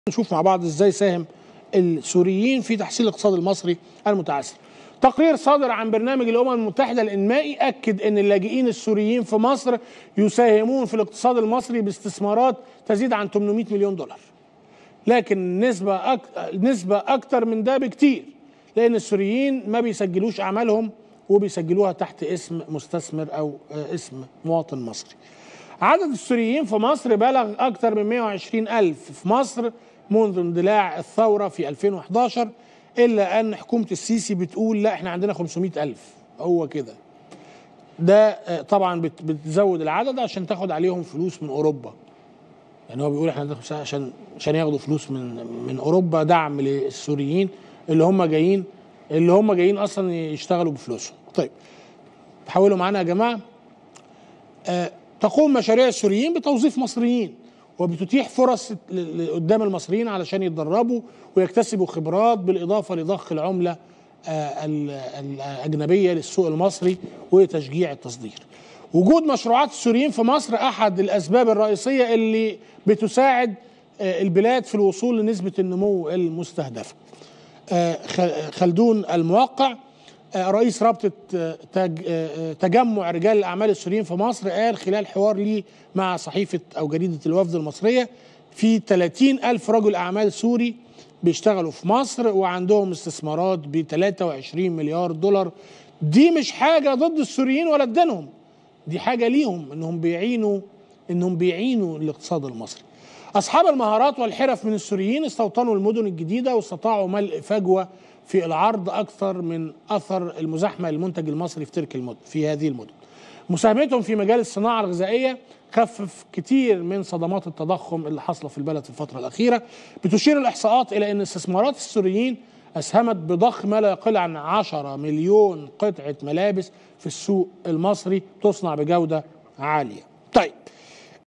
نشوف مع بعض ازاي ساهم السوريين في تحسين الاقتصاد المصري المتعثر. تقرير صادر عن برنامج الامم المتحده الانمائي اكد ان اللاجئين السوريين في مصر يساهمون في الاقتصاد المصري باستثمارات تزيد عن 800 مليون دولار. لكن نسبه أك... نسبه اكتر من ده بكتير لان السوريين ما بيسجلوش اعمالهم وبيسجلوها تحت اسم مستثمر او اسم مواطن مصري. عدد السوريين في مصر بلغ أكثر من 120 ألف في مصر منذ اندلاع الثورة في 2011 إلا أن حكومة السيسي بتقول لا إحنا عندنا 500 ألف هو كده ده طبعا بتزود العدد عشان تاخد عليهم فلوس من أوروبا يعني هو بيقول احنا عندنا عشان عشان ياخدوا فلوس من من أوروبا دعم للسوريين اللي هم جايين اللي هم جايين أصلا يشتغلوا بفلوسهم طيب حاولوا معانا يا جماعة آه تقوم مشاريع السوريين بتوظيف مصريين وبتتيح فرص قدام المصريين علشان يتدربوا ويكتسبوا خبرات بالاضافه لضخ العمله الاجنبيه للسوق المصري وتشجيع التصدير. وجود مشروعات السوريين في مصر احد الاسباب الرئيسيه اللي بتساعد البلاد في الوصول لنسبه النمو المستهدفه. خلدون الموقع رئيس رابطة تجمع رجال الأعمال السوريين في مصر قال خلال حوار لي مع صحيفة أو جريدة الوفد المصرية في 30 ألف رجل أعمال سوري بيشتغلوا في مصر وعندهم استثمارات ب 23 مليار دولار دي مش حاجة ضد السوريين ولا ضدهم دي حاجة ليهم انهم بيعينوا انهم بيعينوا الاقتصاد المصري أصحاب المهارات والحرف من السوريين استوطنوا المدن الجديدة واستطاعوا ملء فجوة في العرض اكثر من اثر المزاحمه للمنتج المصري في تلك المدن في هذه المدن. مساهمتهم في مجال الصناعه الغذائيه خفف كتير من صدمات التضخم اللي حصل في البلد في الفتره الاخيره. بتشير الاحصاءات الى ان استثمارات السوريين اسهمت بضخ ما لا يقل عن 10 مليون قطعه ملابس في السوق المصري تصنع بجوده عاليه.